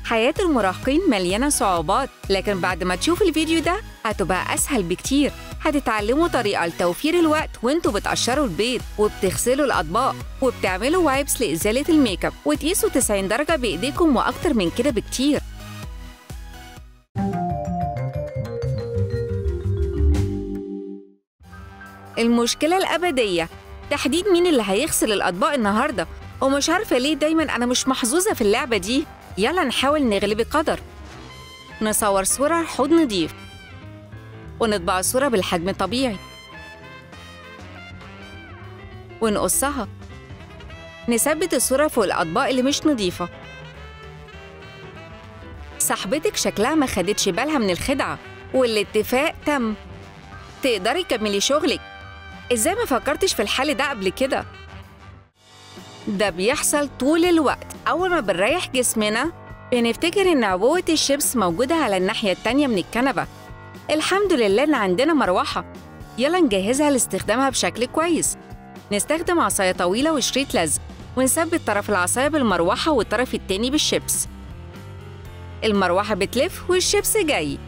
حياة المراهقين مليانة صعوبات لكن بعد ما تشوف الفيديو ده هتبقى أسهل بكتير هتتعلموا طريقة لتوفير الوقت وانتوا بتقشروا البيض وبتغسلوا الأطباق وبتعملوا وايبس لإزالة الميك اب وتقيسوا 90 درجة بإيديكم وأكتر من كده بكتير المشكلة الأبدية تحديد مين اللي هيغسل الأطباق النهاردة ومش عارفة ليه دايما أنا مش محظوظة في اللعبة دي يلا نحاول نغلب القدر نصور صورة حوض نضيف ونطبع الصورة بالحجم الطبيعي ونقصها نثبت الصورة فوق الأطباق اللي مش نضيفة صاحبتك شكلها ما خدتش بالها من الخدعة والاتفاق تم تقدري تكملي شغلك ازاي ما فكرتش في الحل ده قبل كده ده بيحصل طول الوقت أول ما بنريح جسمنا بنفتكر إن عبوة الشيبس موجودة على الناحية التانية من الكنبة الحمد لله إن عندنا مروحة يلا نجهزها لاستخدامها بشكل كويس نستخدم عصاية طويلة وشريط لزق ونثبت طرف العصاية بالمروحة والطرف التاني بالشيبس المروحة بتلف والشيبس جاي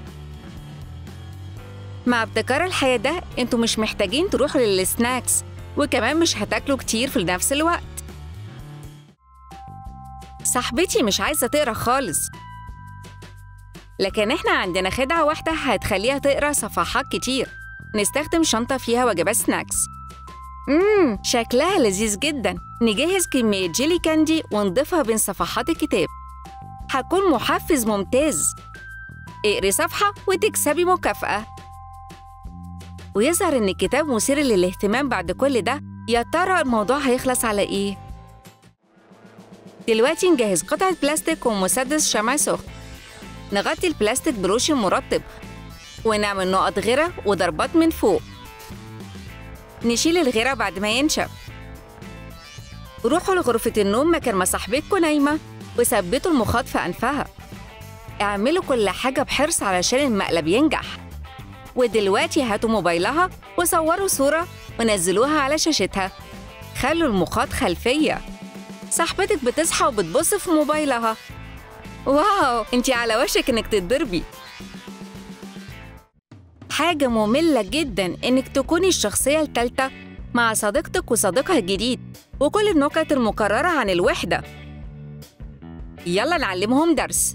مع ابتكار الحياة ده انتوا مش محتاجين تروحوا للسناكس وكمان مش هتاكلوا كتير في نفس الوقت صاحبتي مش عايزة تقرا خالص لكن احنا عندنا خدعة واحدة هتخليها تقرا صفحات كتير نستخدم شنطة فيها وجبات سناكس امم شكلها لذيذ جدا نجهز كمية جيلي كاندي ونضيفها بين صفحات الكتاب هكون محفز ممتاز اقري صفحة وتكسبي مكافأة ويظهر إن الكتاب مثير للاهتمام بعد كل ده يا ترى الموضوع هيخلص على إيه؟ دلوقتي نجهز قطعة بلاستيك ومسدس شمع سخن نغطي البلاستيك بروش مرطب ونعمل نقط غيرة وضربات من فوق نشيل الغيرة بعد ما ينشف روحوا لغرفة النوم مكان ما صاحبتكم نايمة وثبتوا المخاط في أنفها اعملوا كل حاجة بحرص علشان المقلب ينجح ودلوقتي هاتوا موبايلها وصوروا صورة ونزلوها على شاشتها خلوا المخاط خلفية صاحبتك بتصحى وبتبص في موبايلها واو انتي على وشك انك تتضربي حاجة مملة جدا انك تكوني الشخصية التالتة مع صديقتك وصديقها الجديد وكل النكت المكررة عن الوحدة يلا نعلمهم درس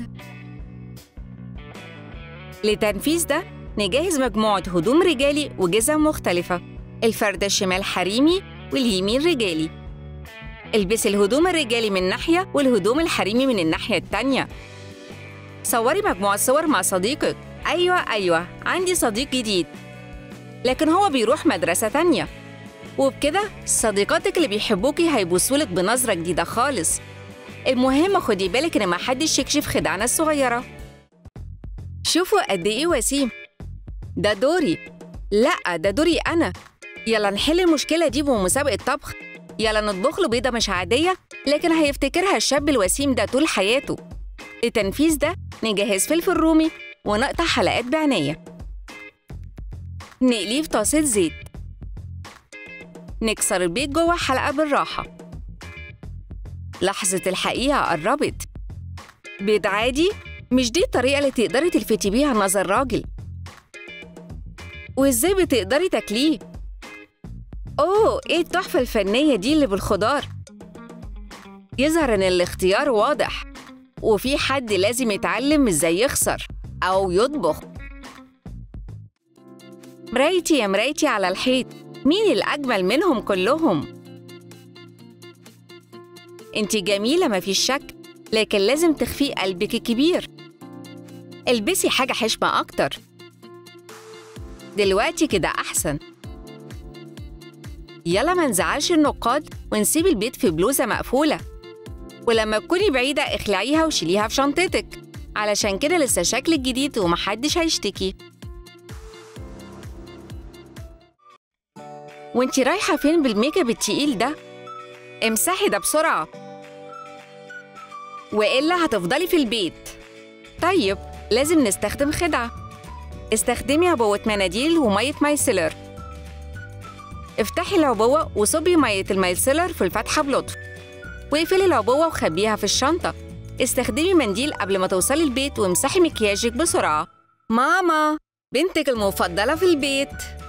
لتنفيذ ده نجهز مجموعة هدوم رجالي وجزم مختلفة الفردة الشمال حريمي واليمين رجالي البسي الهدوم الرجالي من ناحية والهدوم الحريمي من الناحية التانية صوري مجموعة صور مع صديقك أيوة أيوة عندي صديق جديد لكن هو بيروح مدرسة تانية وبكده صديقاتك اللي بيحبوكي هيبصولك بنظرة جديدة خالص المهم خدي بالك إن محدش يكشف خدعنا الصغيرة شوفوا قد إيه وسيم ده دوري لا ده دوري أنا يلا نحل المشكلة دي بمسابقة طبخ يلا نطبخ له بيضة مش عادية لكن هيفتكرها الشاب الوسيم ده طول حياته لتنفيذ ده نجهز فلفل رومي ونقطع حلقات بعناية نقليه في طاسة زيت نكسر البيض جوه حلقة بالراحة لحظة الحقيقة قربت بيض عادي مش دي الطريقة اللي تقدري تلفتي بيها نظر راجل وإزاي بتقدري تاكليه؟ أوه إيه التحفة الفنية دي اللي بالخضار؟ يظهر إن الاختيار واضح وفي حد لازم يتعلم إزاي يخسر أو يطبخ مرايتي يا مرايتي على الحيط مين الأجمل منهم كلهم؟ انتي جميلة مفيش شك لكن لازم تخفي قلبك الكبير البسي حاجة حشمة أكتر دلوقتي كده أحسن يلا ما نزعلش النقاد ونسيب البيت في بلوزة مقفولة ولما تكوني بعيدة اخلعيها وشيليها في شنطتك علشان كده لسه شكلك جديد ومحدش هيشتكي وانتي رايحة فين بالميك اب التقيل ده؟ امسحي ده بسرعة وإلا هتفضلي في البيت طيب لازم نستخدم خدعة استخدمي عبوة مناديل ومية مايسيلر افتحي العبوة وصبي مية المايسيلر في الفتحة بلطف واقفلي العبوة وخبيها في الشنطة استخدمي منديل قبل ما توصلي البيت وامسحي مكياجك بسرعة ماما بنتك المفضلة في البيت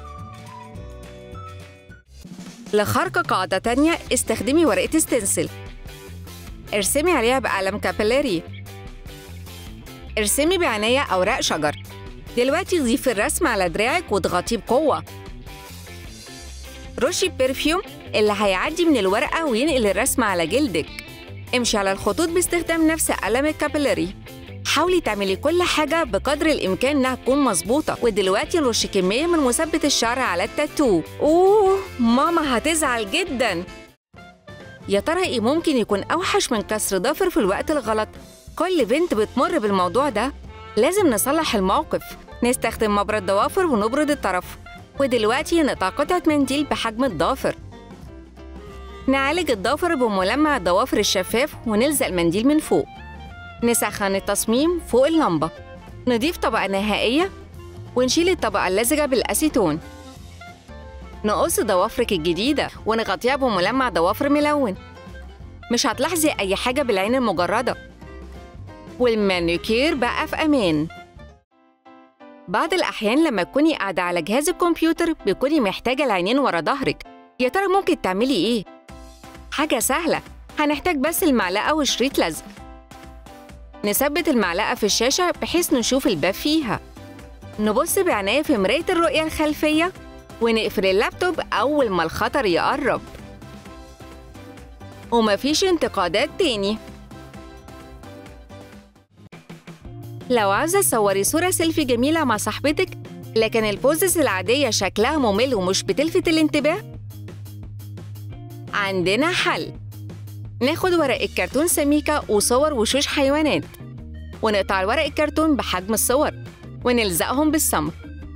لخرق قاعدة تانية استخدمي ورقة ستنسل ارسمي عليها بقلم كابيلاري ارسمي بعناية أوراق شجر دلوقتي ضيفي الرسم على دراعك واضغطيه بقوة رشي برفيوم اللي هيعدي من الورقة وينقل الرسم على جلدك امشي على الخطوط باستخدام نفس قلم الكابيلاري حاولي تعملي كل حاجة بقدر الإمكان إنها تكون مظبوطة ودلوقتي نرش كمية من مثبت الشعر على التاتو أوه ماما هتزعل جدا يا ترى إيه ممكن يكون أوحش من كسر ضفر في الوقت الغلط كل بنت بتمر بالموضوع ده لازم نصلح الموقف نستخدم مبرد ضوافر ونبرد الطرف ودلوقتي نقطع قطعة منديل بحجم الضافر نعالج الضافر بملمع الضوافر الشفاف ونلزق المنديل من فوق نسخن التصميم فوق اللمبة نضيف طبقة نهائية ونشيل الطبقة اللزجة بالأسيتون نقص ضوافرك الجديدة ونغطيها بملمع ضوافر ملون مش هتلاحظي أي حاجة بالعين المجردة والمانيكير بقى في أمان بعض الأحيان لما تكوني قاعدة على جهاز الكمبيوتر بتكوني محتاجة العينين ورا ظهرك يا ترى ممكن تعملي إيه؟ حاجة سهلة هنحتاج بس المعلقة وشريط لزق نثبت المعلقة في الشاشة بحيث نشوف الباب فيها نبص بعناية في مراية الرؤية الخلفية ونقفل اللابتوب أول ما الخطر يقرب ومفيش انتقادات تاني لو عاوزة تصوري صورة سيلفي جميلة مع صاحبتك لكن البوزس العادية شكلها ممل ومش بتلفت الانتباه عندنا حل ناخد ورق الكرتون سميكة وصور وشوش حيوانات ونقطع الورق الكرتون بحجم الصور ونلزقهم بالسمر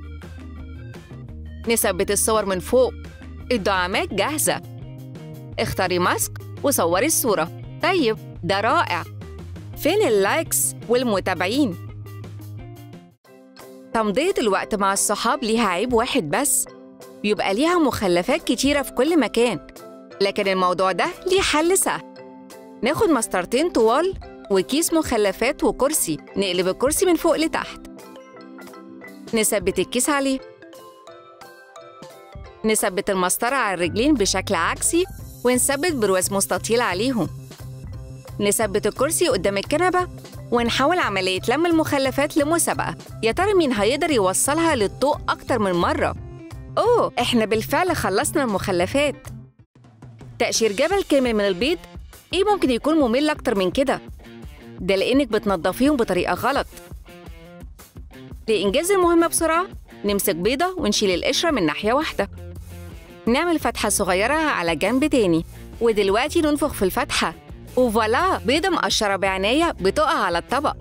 نثبت الصور من فوق الدعامات جاهزة اختاري ماسك وصوري الصورة طيب ده رائع فين اللايكس والمتابعين؟ تمضية الوقت مع الصحاب ليها عيب واحد بس بيبقى ليها مخلفات كتيرة في كل مكان لكن الموضوع ده ليه حل سهل ناخد مسطرتين طوال وكيس مخلفات وكرسي نقلب الكرسي من فوق لتحت نثبت الكيس عليه نثبت المسطرة على الرجلين بشكل عكسي ونثبت برواز مستطيل عليهم نثبت الكرسي قدام الكنبة ونحاول عملية لم المخلفات لمسابقة يا ترى مين هيقدر يوصلها للضوء أكتر من مرة أوه إحنا بالفعل خلصنا المخلفات تقشير جبل كامل من البيض إيه ممكن يكون ممل أكتر من كده؟ ده لأنك بتنضفيهم بطريقة غلط لإنجاز المهمة بسرعة نمسك بيضة ونشيل القشرة من ناحية واحدة نعمل فتحة صغيرة على جنب تاني ودلوقتي ننفخ في الفتحة وفوالا بيضة مقشرة بعناية بتقع على الطبق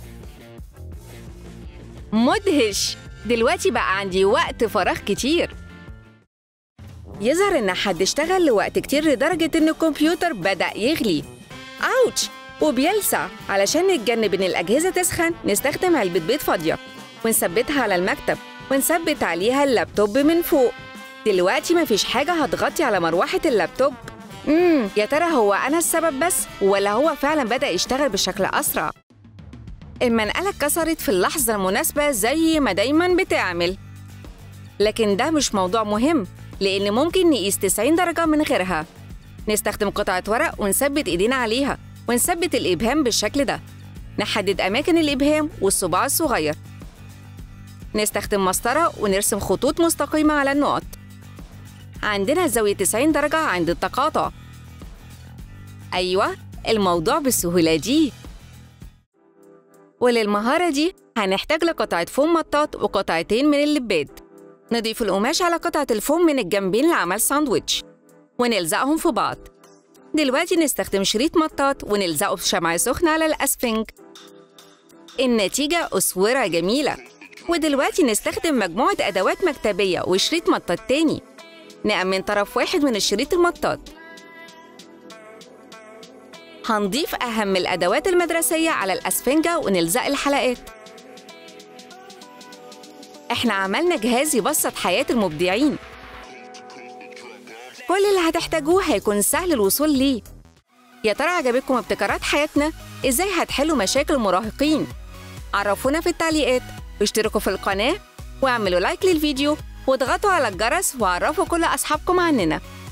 مدهش دلوقتي بقى عندي وقت فراغ كتير يظهر إن حد اشتغل لوقت كتير لدرجة إن الكمبيوتر بدأ يغلي أوتش وبيلسع علشان نتجنب إن الأجهزة تسخن نستخدم علبة بيض فاضية ونثبتها على المكتب ونثبت عليها اللابتوب من فوق دلوقتي مفيش حاجة هتغطي على مروحة اللابتوب امم يا ترى هو أنا السبب بس ولا هو فعلا بدأ يشتغل بشكل أسرع المنقلة اتكسرت في اللحظة المناسبة زي ما دايما بتعمل لكن ده مش موضوع مهم لأن ممكن نقيس 90 درجة من غيرها نستخدم قطعة ورق ونثبت إيدينا عليها ونثبت الإبهام بالشكل ده نحدد أماكن الإبهام والصباع الصغير نستخدم مسطرة ونرسم خطوط مستقيمة على النقط عندنا زاوية 90 درجة عند التقاطع أيوة الموضوع بالسهولة دي وللمهارة دي هنحتاج لقطعة فوم مطاط وقطعتين من اللباد نضيف القماش على قطعة الفوم من الجنبين لعمل ساندويتش ونلزقهم في بعض دلوقتي نستخدم شريط مطاط ونلزقه بشمعة سخنة على الأسفنج النتيجة أسورة جميلة ودلوقتي نستخدم مجموعة أدوات مكتبية وشريط مطاط تاني نأمن طرف واحد من الشريط المطاط هنضيف أهم الأدوات المدرسية على الأسفنجة ونلزق الحلقات إحنا عملنا جهاز يبسط حياة المبدعين كل اللي هتحتاجوه هيكون سهل الوصول ليه يا ترى عجبتكم ابتكارات حياتنا؟ إزاي هتحلوا مشاكل المراهقين؟ عرفونا في التعليقات واشتركوا في القناة واعملوا لايك للفيديو واضغطوا على الجرس وعرفوا كل أصحابكم عننا